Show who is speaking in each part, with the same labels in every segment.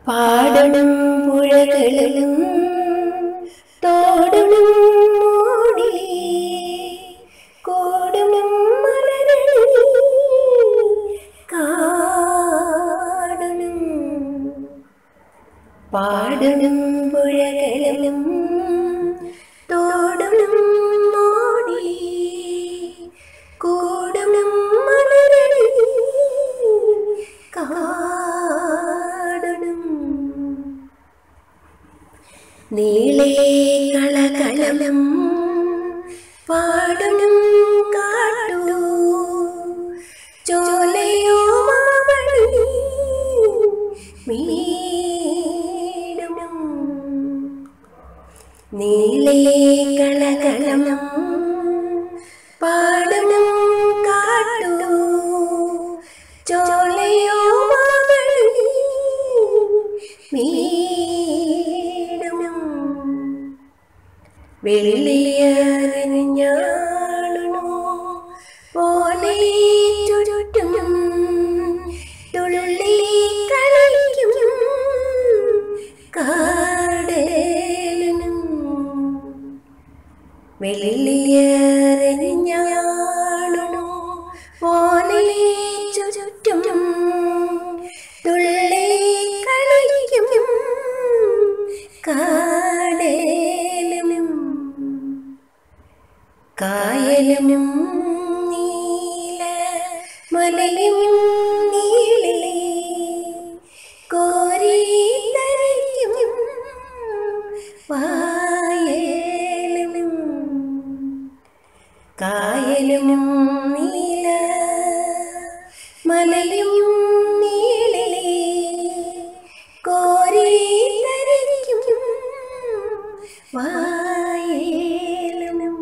Speaker 1: പാടണം പുഴകളും തോടണം മൂടി കോടണം മലരളിൽ കാണണം പാടണം പുഴകളും തോടണം മൂടി കൂടണം മലരളിൽ കാണണം നീളേ കളകളം പാടണം കാട്ടു ചോലയോ മാവണി മീടണം നീളേ കളകളം പാടണം കാട്ടു ചോലയോ മാവണി മീടണം വെള്ളിയറിഞ്ഞാണോ പോലെ ചുരുട്ടും തുള്ളി കളിക്കും കാടേനും വെള്ളിയറിഞ്ഞാണോ പോലെ ചുരുട്ടും തുള്ളി കളിക്കും കാടേലും കായലും നീല മലയും നീളേ കോരി തരയ്ക്കും വായലും കായലും നീല മലയും നീളേ കോരി തരയ്ക്കും വായലും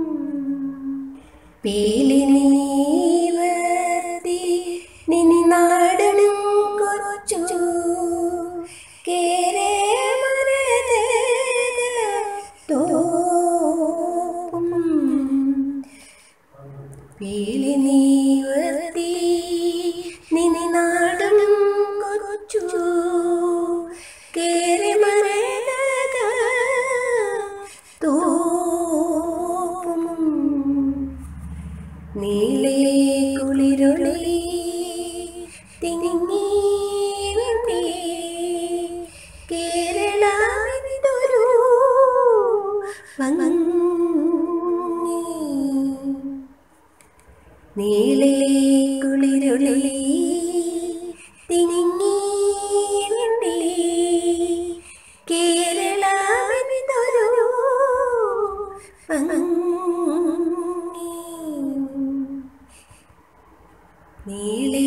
Speaker 1: പീലി നീവർത്തി നിനി നാടനും കൊച്ചു കേരേ മരത തോപ്പും പീലി നീവർത്തി നിനി നാടനും കൊച്ചു കേറി മരത തോപ്പും നീലേ കുളിരൊളി തിങ്ങി കേരളാവിതൊരു ഭംഗി നീലേ കുളിരൊളി തിങ്ങി കേരളാവിതൊരു ഭംഗി നീളേ